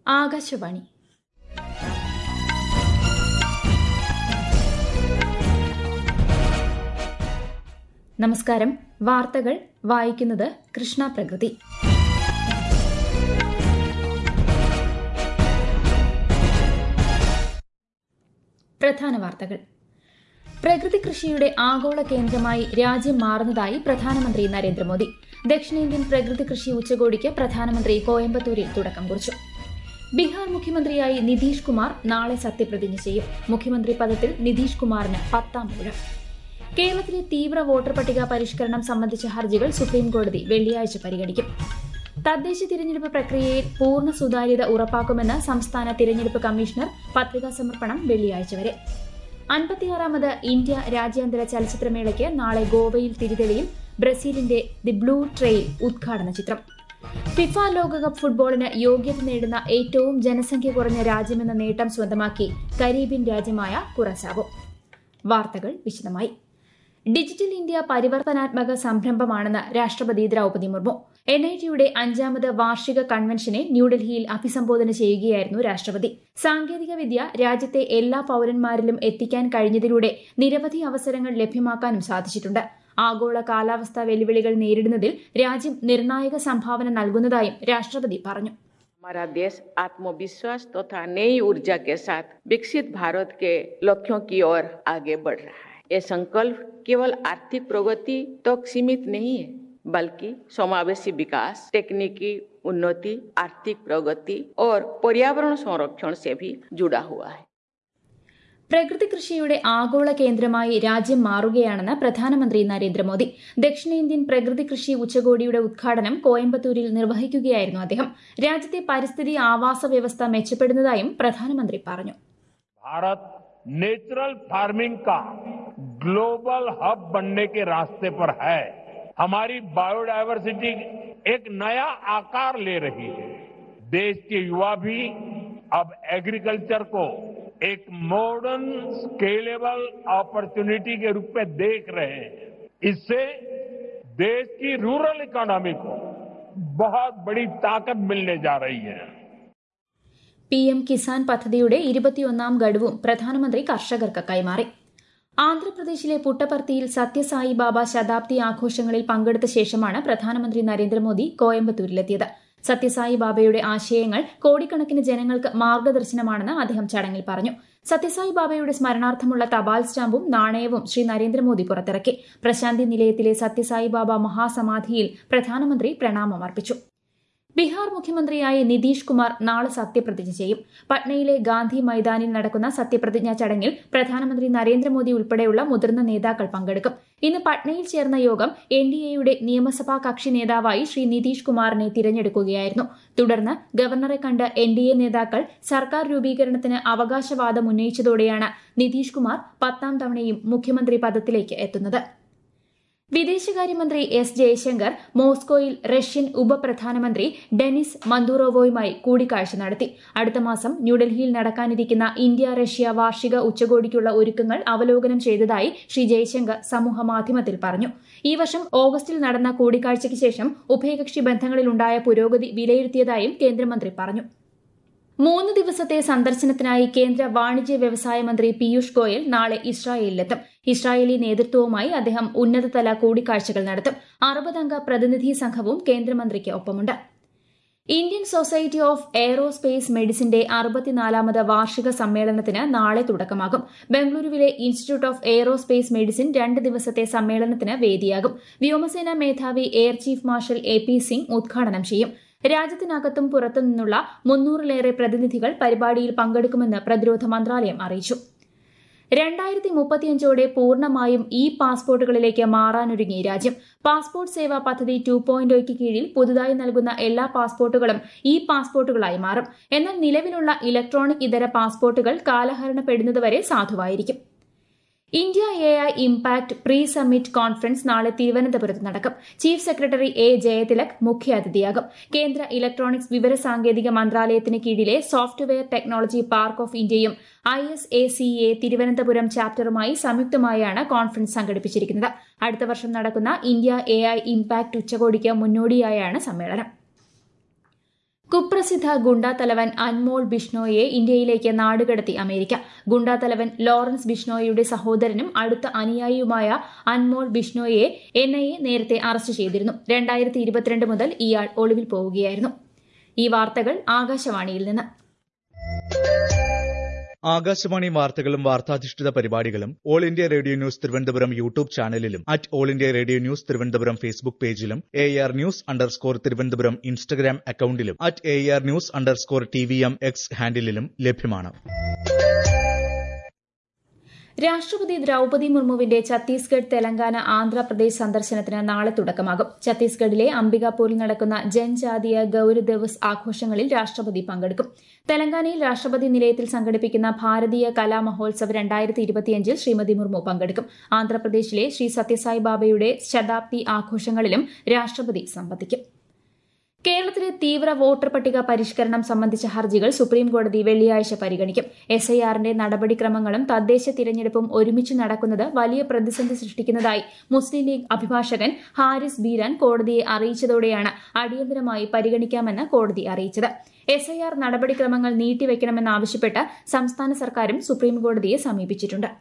ആകാശവാണി നമസ്കാരം വാർത്തകൾ വായിക്കുന്നത് കൃഷ്ണ പ്രകൃതി പ്രധാന വാർത്തകൾ പ്രകൃതി കൃഷിയുടെ ആഗോള കേന്ദ്രമായി രാജ്യം മാറുന്നതായി പ്രധാനമന്ത്രി നരേന്ദ്രമോദി ദക്ഷിണേന്ത്യൻ പ്രകൃതി കൃഷി ഉച്ചകോടിക്ക് പ്രധാനമന്ത്രി കോയമ്പത്തൂരിൽ തുടക്കം കുറിച്ചു ബീഹാർ മുഖ്യമന്ത്രിയായി നിതീഷ് കുമാർ നാളെ സത്യപ്രതിജ്ഞ ചെയ്യും മുഖ്യമന്ത്രി പദത്തിൽ നിതീഷ് കുമാറിന് പത്താം ഊഴം കേരളത്തിലെ തീവ്ര വോട്ടർ പട്ടിക പരിഷ്കരണം സംബന്ധിച്ച ഹർജികൾ സുപ്രീംകോടതി വെള്ളിയാഴ്ച പരിഗണിക്കും തദ്ദേശ തിരഞ്ഞെടുപ്പ് പ്രക്രിയയിൽ പൂർണ്ണ സുതാര്യത ഉറപ്പാക്കുമെന്ന് സംസ്ഥാന തിരഞ്ഞെടുപ്പ് കമ്മീഷണർ പത്രികാ സമർപ്പണം വെള്ളിയാഴ്ച വരെ അൻപത്തിയാറാമത് ഇന്ത്യ രാജ്യാന്തര ചലച്ചിത്രമേളയ്ക്ക് നാളെ ഗോവയിൽ തിരിതെളിയും ബ്രസീലിന്റെ ദി ബ്ലൂ ട്രെയിൽ ഉദ്ഘാടന ചിത്രം ഫിഫ ലോകകപ്പ് ഫുട്ബോളിന് യോഗ്യത നേടുന്ന ഏറ്റവും ജനസംഖ്യ കുറഞ്ഞ രാജ്യമെന്ന നേട്ടം സ്വന്തമാക്കി കരീബിയൻ രാജ്യമായ കുറസാവോ വാർത്തകൾ വിശദമായി ഡിജിറ്റൽ ഇന്ത്യ പരിവർത്തനാത്മക സംരംഭമാണെന്ന് രാഷ്ട്രപതി ദ്രൌപതി മുർമു എൻ ഐ ടിയുടെ അഞ്ചാമത് വാർഷിക കൺവെൻഷനെ ന്യൂഡൽഹിയിൽ അഭിസംബോധന ചെയ്യുകയായിരുന്നു രാഷ്ട്രപതി സാങ്കേതികവിദ്യ രാജ്യത്തെ എല്ലാ പൌരന്മാരിലും എത്തിക്കാൻ കഴിഞ്ഞതിലൂടെ നിരവധി അവസരങ്ങൾ ലഭ്യമാക്കാനും സാധിച്ചിട്ടുണ്ട് ആഗോള കാലാവസ്ഥാ വെല്ലുവിളികൾ നേരിടുന്നതിൽ രാജ്യം നിർണായക സംഭാവന നൽകുന്നതായും രാഷ്ട്രപതി പറഞ്ഞു हमारा देश आत्मविश्वास तथा नई ऊर्जा के साथ विकसित भारत के लक्ष्यों की ओर आगे बढ़ रहा है ये संकल्प केवल आर्थिक प्रगति तक सीमित नहीं है बल्कि समावेशी विकास तकनीकी उन्नति आर्थिक प्रगति और पर्यावरण संरक्षण से भी जुड़ा हुआ है പ്രകൃതി കൃഷിയുടെ ആഗോള കേന്ദ്രമായി രാജ്യം മാറുകയാണെന്ന് പ്രധാനമന്ത്രി നരേന്ദ്രമോദി ദക്ഷിണേന്ത്യൻ പ്രകൃതി കൃഷി ഉച്ചകോടിയുടെ ഉദ്ഘാടനം കോയമ്പത്തൂരിൽ നിർവഹിക്കുകയായിരുന്നു അദ്ദേഹം രാജ്യത്തെ പരിസ്ഥിതി ആവാസ വ്യവസ്ഥ മെച്ചപ്പെടുന്നതായും പ്രധാനമന്ത്രി പറഞ്ഞു भारत नेचुरल फार्मिंग का ग्लोबल हब बनने के रास्ते पर है हमारी बायोडायवर्सिटी एक नया आकार ले रही है देश के युवा भी अब एग्रीकल्चर को एक मॉडर्न स्केलेबल अपॉर्चुनिटी के रूप में देख रहे हैं इससे देश की रूरल इकोनॉमी को बहुत बड़ी ताकत मिलने जा रही है പി എം കിസാൻ പദ്ധതിയുടെ ഇരുപത്തിയൊന്നാം ഗഡുവും പ്രധാനമന്ത്രി കർഷകർക്ക് കൈമാറി ആന്ധ്രാപ്രദേശിലെ പുട്ടപർത്തിയിൽ സത്യസായി ബാബ ശതാബ്ദി ആഘോഷങ്ങളിൽ പങ്കെടുത്ത ശേഷമാണ് പ്രധാനമന്ത്രി നരേന്ദ്രമോദി കോയമ്പത്തൂരിലെത്തിയത് സത്യസായി ബാബയുടെ ആശയങ്ങൾ കോടിക്കണക്കിന് ജനങ്ങൾക്ക് മാർഗദർശനമാണെന്ന് അദ്ദേഹം ചടങ്ങിൽ പറഞ്ഞു സത്യസായി ബാബയുടെ സ്മരണാർത്ഥമുള്ള തപാൽ സ്റ്റാമ്പും നാണയവും ശ്രീ നരേന്ദ്രമോദി പുറത്തിറക്കി പ്രശാന്തി നിലയത്തിലെ സത്യസായി ബാബ മഹാസമാധിയിൽ പ്രധാനമന്ത്രി പ്രണാമം അർപ്പിച്ചു ബീഹാർ മുഖ്യമന്ത്രിയായി നിതീഷ് കുമാർ നാളെ സത്യപ്രതിജ്ഞ ചെയ്യും പട്നയിലെ ഗാന്ധി മൈതാനിൽ നടക്കുന്ന സത്യപ്രതിജ്ഞാ ചടങ്ങിൽ പ്രധാനമന്ത്രി നരേന്ദ്രമോദി ഉൾപ്പെടെയുള്ള മുതിർന്ന നേതാക്കൾ പങ്കെടുക്കും ഇന്ന് പട്നയിൽ ചേർന്ന യോഗം എൻ ഡി എയുടെ നിയമസഭാ കക്ഷി നേതാവായി ശ്രീ നിതീഷ് കുമാറിനെ തിരഞ്ഞെടുക്കുകയായിരുന്നു തുടർന്ന് ഗവർണറെ കണ്ട് എൻ ഡി എ നേതാക്കൾ സർക്കാർ രൂപീകരണത്തിന് അവകാശവാദം ഉന്നയിച്ചതോടെയാണ് നിതീഷ് കുമാർ പത്താം തവണയും മുഖ്യമന്ത്രി പദത്തിലേക്ക് എത്തുന്നത് വിദേശകാര്യമന്ത്രി എസ് ജയശങ്കർ മോസ്കോയിൽ റഷ്യൻ ഉപപ്രധാനമന്ത്രി ഡെനിസ് മന്ദുറോവോയുമായി കൂടിക്കാഴ്ച നടത്തി അടുത്ത മാസം ന്യൂഡൽഹിയിൽ നടക്കാനിരിക്കുന്ന ഇന്ത്യ റഷ്യ വാർഷിക ഉച്ചകോടിക്കുള്ള ഒരുക്കങ്ങൾ അവലോകനം ചെയ്തതായി ശ്രീ ജയശങ്കർ സമൂഹമാധ്യമത്തിൽ പറഞ്ഞു ഈ വർഷം ഓഗസ്റ്റിൽ നടന്ന കൂടിക്കാഴ്ചയ്ക്ക് ശേഷം ഉഭയകക്ഷി ബന്ധങ്ങളിലുണ്ടായ പുരോഗതി വിലയിരുത്തിയതായും കേന്ദ്രമന്ത്രി പറഞ്ഞു മൂന്ന് ദിവസത്തെ സന്ദർശനത്തിനായി കേന്ദ്ര വാണിജ്യ വ്യവസായ മന്ത്രി പീയൂഷ് ഗോയൽ നാളെ ഇസ്രായേലിലെത്തും ഇസ്രായേലി നേതൃത്വവുമായി അദ്ദേഹം ഉന്നതതല കൂടിക്കാഴ്ചകൾ നടത്തും അറുപതംഗ പ്രതിനിധി സംഘവും കേന്ദ്രമന്ത്രിക്ക് ഒപ്പമുണ്ട് ഇന്ത്യൻ സൊസൈറ്റി ഓഫ് എയറോസ്പേസ് മെഡിസിന്റെ അറുപത്തിനാലാമത് വാർഷിക സമ്മേളനത്തിന് നാളെ തുടക്കമാകും ബംഗളൂരുവിലെ ഇൻസ്റ്റിറ്റ്യൂട്ട് ഓഫ് എയറോസ്പേസ് മെഡിസിൻ രണ്ട് ദിവസത്തെ സമ്മേളനത്തിന് വേദിയാകും വ്യോമസേന മേധാവി air chief marshal A P Singh ഉദ്ഘാടനം ചെയ്യും രാജ്യത്തിനകത്തും പുറത്തുനിന്നുള്ള മുന്നൂറിലേറെ പ്രതിനിധികൾ പരിപാടിയിൽ പങ്കെടുക്കുമെന്ന് പ്രതിരോധ മന്ത്രാലയം അറിയിച്ചു രണ്ടായിരത്തി മുപ്പത്തിയഞ്ചോടെ പൂർണ്ണമായും ഇ പാസ്പോർട്ടുകളിലേക്ക് മാറാനൊരുങ്ങി രാജ്യം പാസ്പോർട്ട് സേവാ പദ്ധതി ടു പോയിന്റ് കീഴിൽ പുതുതായി നൽകുന്ന എല്ലാ പാസ്പോർട്ടുകളും ഇ പാസ്പോർട്ടുകളായി മാറും എന്നാൽ നിലവിലുള്ള ഇലക്ട്രോണിക് ഇതര പാസ്പോർട്ടുകൾ കാലഹരണപ്പെടുന്നതുവരെ സാധുവായിരിക്കും India A I impact pre summit conference നാളെ തിരുവനന്തപുരത്ത് നടക്കും ചീഫ് സെക്രട്ടറി എ ജയതിലക് മുഖ്യാതിഥിയാകും കേന്ദ്ര ഇലക്ട്രോണിക്സ് വിവരസാങ്കേതിക മന്ത്രാലയത്തിന് കീഴിലെ സോഫ്റ്റ്വെയർ ടെക്നോളജി പാർക്ക് ഓഫ് ഇന്ത്യയും I S A C A Thiruvananthapuram ചാപ്റ്ററുമായി സംയുക്തമായാണ് കോൺഫറൻസ് സംഘടിപ്പിച്ചിരിക്കുന്നത് അടുത്ത വർഷം നടക്കുന്ന ഇന്ത്യ എ ഐ ഇംപാക്ട് ഉച്ചകോടിക്ക് മുന്നോടിയായാണ് സമ്മേളനം കുപ്രസിദ്ധ ഗുണ്ടാ തലവൻ അൻമോൾ ബിഷ്ണോയെ ഇന്ത്യയിലേക്ക് നാടുകടത്തി അമേരിക്ക ഗുണ്ടാ തലവൻ ലോറൻസ് ബിഷ്ണോയുടെ സഹോദരനും അടുത്ത അനുയായിയുമായ അൻമോൾ ബിഷ്ണോയെ എൻ ഐ എ നേരത്തെ അറസ്റ്റ് ചെയ്തിരുന്നു രണ്ടായിരത്തി ഇരുപത്തിരണ്ട് മുതൽ ഇയാൾ ഒളിവിൽ പോവുകയായിരുന്നു ഈ വാർത്തകൾ ആകാശവാണിയിൽ നിന്ന് ആകാശവാണി വാർത്തകളും വാർത്താധിഷ്ഠിത പരിപാടികളും all India radio news Thiruvananthapuram YouTube ചാനലിലും at all India radio news Thiruvananthapuram Facebook പേജിലും A R news underscore Thiruvananthapuram Instagram അക്കൌണ്ടിലും at A R news underscore T V M X ഹാൻഡിലും ലഭ്യമാണ് രാഷ്ട്രപതി ദ്രൌപതി മുർമുവിന്റെ ഛത്തീസ്ഗഡ് തെലങ്കാന ആന്ധ്രാപ്രദേശ് സന്ദർശനത്തിന് നാളെ തുടക്കമാകും ഛത്തീസ്ഗഡിലെ അംബികാപൂരിൽ നടക്കുന്ന ജൻജാതീയ ഗൌര ദിവസ് ആഘോഷങ്ങളിൽ രാഷ്ട്രപതി പങ്കെടുക്കും തെലങ്കാനയിൽ രാഷ്ട്രപതി നിലയത്തിൽ സംഘടിപ്പിക്കുന്ന ഭാരതീയ കലാ മഹോത്സവ് രണ്ടായിരത്തി ഇരുപത്തിയഞ്ചിൽ ശ്രീമതി മുർമു പങ്കെടുക്കും ആന്ധ്രാപ്രദേശിലെ ശ്രീ സത്യസായി ബാബയുടെ ശതാബ്ദി ആഘോഷങ്ങളിലും രാഷ്ട്രപതി സംബന്ധിക്കും കേരളത്തിലെ തീവ്ര വോട്ടർ പട്ടിക പരിഷ്കരണം സംബന്ധിച്ച ഹർജികൾ സുപ്രീംകോടതി വെള്ളിയാഴ്ച പരിഗണിക്കും എസ് ഐ ആറിന്റെ നടപടിക്രമങ്ങളും തദ്ദേശ തിരഞ്ഞെടുപ്പും ഒരുമിച്ച് നടക്കുന്നത് വലിയ പ്രതിസന്ധി സൃഷ്ടിക്കുന്നതായി മുസ്ലിം ലീഗ് അഭിഭാഷകൻ ഹാരിസ് ബീരാൻ കോടതിയെ അറിയിച്ചതോടെയാണ് അടിയന്തരമായി പരിഗണിക്കാമെന്ന് കോടതി അറിയിച്ചത് എസ് ഐ ആർ നടപടിക്രമങ്ങൾ നീട്ടിവെക്കണമെന്നാവശ്യപ്പെട്ട് സംസ്ഥാന സർക്കാരും സുപ്രീംകോടതിയെ സമീപിച്ചിട്ടുണ്ട്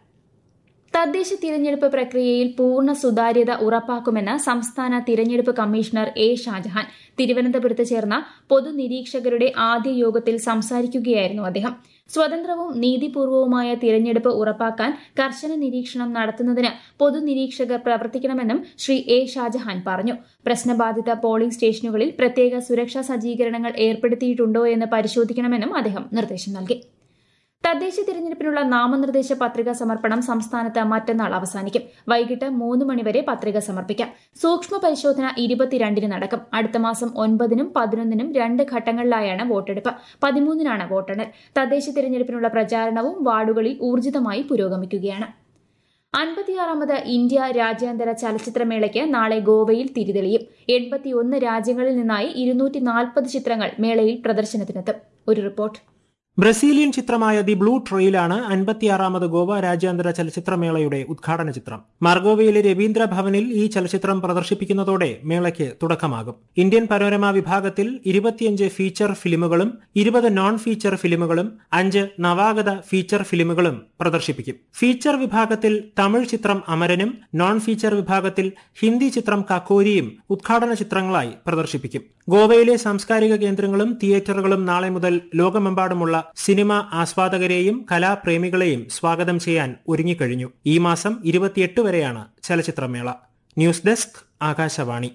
തദ്ദേശ തിരഞ്ഞെടുപ്പ് പ്രക്രിയയിൽ പൂർണ്ണ സുതാര്യത ഉറപ്പാക്കുമെന്ന് സംസ്ഥാന തിരഞ്ഞെടുപ്പ് കമ്മീഷണർ എ ഷാജഹാൻ തിരുവനന്തപുരത്ത് ചേർന്ന പൊതുനിരീക്ഷകരുടെ ആദ്യ യോഗത്തിൽ സംസാരിക്കുകയായിരുന്നു അദ്ദേഹം സ്വതന്ത്രവും നീതിപൂർവവുമായ തിരഞ്ഞെടുപ്പ് ഉറപ്പാക്കാൻ കർശന നിരീക്ഷണം നടത്തുന്നതിന് പൊതുനിരീക്ഷകർ പ്രവർത്തിക്കണമെന്നും ശ്രീ എ ഷാജഹാൻ പറഞ്ഞു പ്രശ്നബാധിത പോളിംഗ് സ്റ്റേഷനുകളിൽ പ്രത്യേക സുരക്ഷാ സജ്ജീകരണങ്ങൾ ഏർപ്പെടുത്തിയിട്ടുണ്ടോ എന്ന് പരിശോധിക്കണമെന്നും അദ്ദേഹം നിർദ്ദേശം നൽകി തദ്ദേശ തിരഞ്ഞെടുപ്പിനുള്ള നാമനിർദ്ദേശ പത്രിക സമർപ്പണം സംസ്ഥാനത്ത് മറ്റന്നാൾ അവസാനിക്കും വൈകിട്ട് മൂന്ന് മണിവരെ പത്രിക സമർപ്പിക്കാം സൂക്ഷ്മ പരിശോധന ഇരുപത്തിരണ്ടിന് നടക്കും അടുത്ത മാസം ഒൻപതിനും പതിനൊന്നിനും രണ്ട് ഘട്ടങ്ങളിലായാണ് വോട്ടെടുപ്പ് പതിമൂന്നിനാണ് വോട്ടെണ്ണൽ തദ്ദേശ തിരഞ്ഞെടുപ്പിനുള്ള പ്രചാരണവും വാർഡുകളിൽ ഊർജിതമായി പുരോഗമിക്കുകയാണ് അൻപത്തിയാറാമത് ഇന്ത്യ രാജ്യാന്തര ചലച്ചിത്രമേളയ്ക്ക് നാളെ ഗോവയിൽ തിരിതെളിയും എൺപത്തിയൊന്ന് രാജ്യങ്ങളിൽ നിന്നായി ഇരുന്നൂറ്റി നാൽപ്പത് ചിത്രങ്ങൾ മേളയിൽ പ്രദർശനത്തിനെത്തും ഒരു റിപ്പോർട്ട് ബ്രസീലിയൻ ചിത്രമായ ദി ബ്ലൂ ട്രെയിലാണ് അൻപത്തിയാറാമത് ഗോവ രാജ്യാന്തര ചലച്ചിത്രമേളയുടെ ഉദ്ഘാടന ചിത്രം മാർഗോവയിലെ രവീന്ദ്ര ഭവനിൽ ഈ ചലച്ചിത്രം പ്രദർശിപ്പിക്കുന്നതോടെ മേളയ്ക്ക് തുടക്കമാകും ഇന്ത്യൻ പനോരമ വിഭാഗത്തിൽ ഇരുപത്തിയഞ്ച് ഫീച്ചർ ഫിലിമുകളും ഇരുപത് നോൺ ഫീച്ചർ ഫിലിമുകളും അഞ്ച് നവാഗത ഫീച്ചർ ഫിലിമുകളും പ്രദർശിപ്പിക്കും ഫീച്ചർ വിഭാഗത്തിൽ തമിഴ് ചിത്രം അമരനും നോൺ ഫീച്ചർ വിഭാഗത്തിൽ ഹിന്ദി ചിത്രം കക്കോരിയും ഉദ്ഘാടന ചിത്രങ്ങളായി പ്രദർശിപ്പിക്കും ഗോവയിലെ സാംസ്കാരിക കേന്ദ്രങ്ങളും തിയേറ്ററുകളും നാളെ മുതൽ ലോകമെമ്പാടുമുള്ള സിനിമ ആസ്വാദകരെയും കലാപ്രേമികളെയും സ്വാഗതം ചെയ്യാൻ ഒരുങ്ങിക്കഴിഞ്ഞു ഈ മാസം ഇരുപത്തിയെട്ട് വരെയാണ് ചലച്ചിത്രമേള ന്യൂസ് ഡെസ്ക് ആകാശവാണി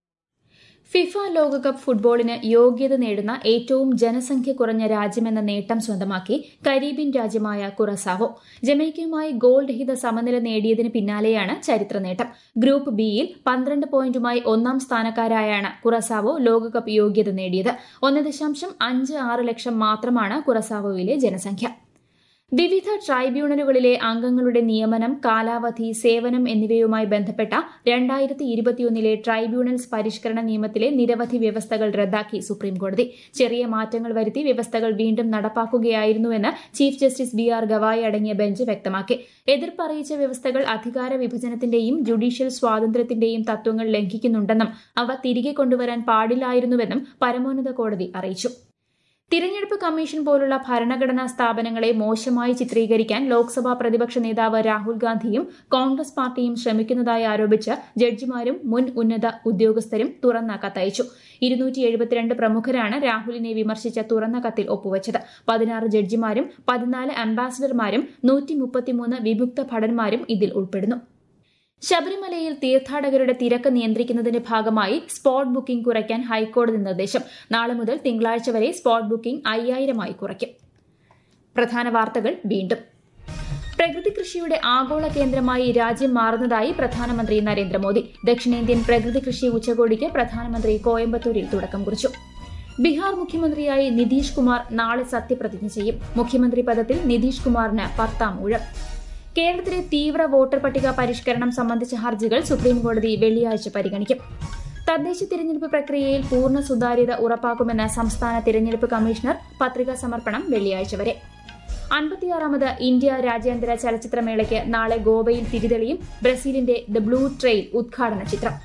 ഫിഫ ലോകകപ്പ് ഫുട്ബോളിന് യോഗ്യത നേടുന്ന ഏറ്റവും ജനസംഖ്യ കുറഞ്ഞ രാജ്യമെന്ന നേട്ടം സ്വന്തമാക്കി കരീബിയൻ രാജ്യമായ കുറസാവോ ജമൈക്കയുമായി ഗോൾ രഹിത സമനില നേടിയതിന് പിന്നാലെയാണ് ചരിത്ര നേട്ടം ഗ്രൂപ്പ് ബിയിൽ പന്ത്രണ്ട് പോയിന്റുമായി ഒന്നാം സ്ഥാനക്കാരായാണ് കുറസാവോ ലോകകപ്പ് യോഗ്യത നേടിയത് ഒന്ന് ദശാംശം അഞ്ച് ആറ് ലക്ഷം മാത്രമാണ് കുറസാവോയിലെ ജനസംഖ്യ വിവിധ ട്രൈബ്യൂണലുകളിലെ അംഗങ്ങളുടെ നിയമനം കാലാവധി സേവനം എന്നിവയുമായി ബന്ധപ്പെട്ട രണ്ടായിരത്തി ഇരുപത്തിയൊന്നിലെ ട്രൈബ്യൂണൽസ് പരിഷ്കരണ നിയമത്തിലെ നിരവധി വ്യവസ്ഥകൾ റദ്ദാക്കി സുപ്രീംകോടതി ചെറിയ മാറ്റങ്ങൾ വരുത്തി വ്യവസ്ഥകൾ വീണ്ടും നടപ്പാക്കുകയായിരുന്നുവെന്ന് chief justice B R Gavai അടങ്ങിയ ബെഞ്ച് വ്യക്തമാക്കി എതിർപ്പറിയിച്ച വ്യവസ്ഥകൾ അധികാര വിഭജനത്തിന്റെയും ജുഡീഷ്യൽ സ്വാതന്ത്ര്യത്തിന്റെയും തത്വങ്ങൾ ലംഘിക്കുന്നുണ്ടെന്നും അവ തിരികെ കൊണ്ടുവരാൻ പാടില്ലായിരുന്നുവെന്നും പരമോന്നത കോടതി അറിയിച്ചു തിരഞ്ഞെടുപ്പ് കമ്മീഷൻ പോലുള്ള ഭരണഘടനാ സ്ഥാപനങ്ങളെ മോശമായി ചിത്രീകരിക്കാൻ ലോക്സഭാ പ്രതിപക്ഷ നേതാവ് രാഹുൽ ഗാന്ധിയും കോൺഗ്രസ് പാർട്ടിയും ശ്രമിക്കുന്നതായി ആരോപിച്ച് ജഡ്ജിമാരും മുൻ ഉന്നത ഉദ്യോഗസ്ഥരും തുറന്ന കത്തയച്ചു ഇരുന്നൂറ്റി എഴുപത്തിരണ്ട് പ്രമുഖരാണ് രാഹുലിനെ വിമർശിച്ച തുറന്ന കത്തിൽ ഒപ്പുവച്ചത് പതിനാറ് ജഡ്ജിമാരും പതിനാല് അംബാസിഡർമാരും നൂറ്റി മുപ്പത്തിമൂന്ന് വിമുക്ത ഭടന്മാരും ഇതിൽ ഉൾപ്പെടുന്നു ശബരിമലയിൽ തീർത്ഥാടകരുടെ തിരക്ക് നിയന്ത്രിക്കുന്നതിന്റെ ഭാഗമായി സ്പോട്ട് ബുക്കിംഗ് കുറയ്ക്കാൻ ഹൈക്കോടതി നിർദ്ദേശം നാളെ മുതൽ തിങ്കളാഴ്ച വരെ സ്പോട്ട് ബുക്കിംഗ് അയ്യായിരമായി കുറയ്ക്കും പ്രധാന വാർത്തകൾ വീണ്ടും പ്രകൃതി കൃഷിയുടെ ആഗോള കേന്ദ്രമായി രാജ്യം മാറുന്നതായി പ്രധാനമന്ത്രി നരേന്ദ്രമോദി ദക്ഷിണേന്ത്യൻ പ്രകൃതി കൃഷി ഉച്ചകോടിക്ക് പ്രധാനമന്ത്രി കോയമ്പത്തൂരിൽ തുടക്കം കുറിച്ചു ബീഹാർ മുഖ്യമന്ത്രിയായി നിതീഷ് കുമാർ നാളെ സത്യപ്രതിജ്ഞ ചെയ്യും മുഖ്യമന്ത്രി പദത്തിൽ നിതീഷ് കുമാറിന് പത്താം ഊഴം കേരളത്തിലെ തീവ്ര വോട്ടർ പട്ടിക പരിഷ്കരണം സംബന്ധിച്ച ഹർജികൾ സുപ്രീംകോടതി വെള്ളിയാഴ്ച പരിഗണിക്കും തദ്ദേശ തിരഞ്ഞെടുപ്പ് പ്രക്രിയയിൽ പൂർണ്ണ സുതാര്യത ഉറപ്പാക്കുമെന്ന് സംസ്ഥാന തിരഞ്ഞെടുപ്പ് കമ്മീഷണർ പത്രികാ സമർപ്പണം വെള്ളിയാഴ്ച വരെ അൻപത്തിയാറാമത് ഇന്ത്യ രാജ്യാന്തര ചലച്ചിത്രമേളയ്ക്ക് നാളെ ഗോവയിൽ തിരിതെളിയും ബ്രസീലിന്റെ ദ ബ്ലൂ ട്രെയിൽ ഉദ്ഘാടന ചിത്രം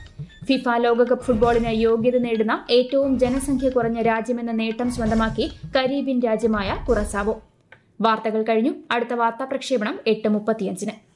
ഫിഫ ലോകകപ്പ് ഫുട്ബോളിന് യോഗ്യത നേടുന്ന ഏറ്റവും ജനസംഖ്യ കുറഞ്ഞ രാജ്യമെന്ന നേട്ടം സ്വന്തമാക്കി കരീബിയൻ രാജ്യമായ കുറസാവോ വാർത്തകൾ കഴിഞ്ഞു അടുത്ത വാർത്താ പ്രക്ഷേപണം എട്ട് മുപ്പത്തിയഞ്ചിന്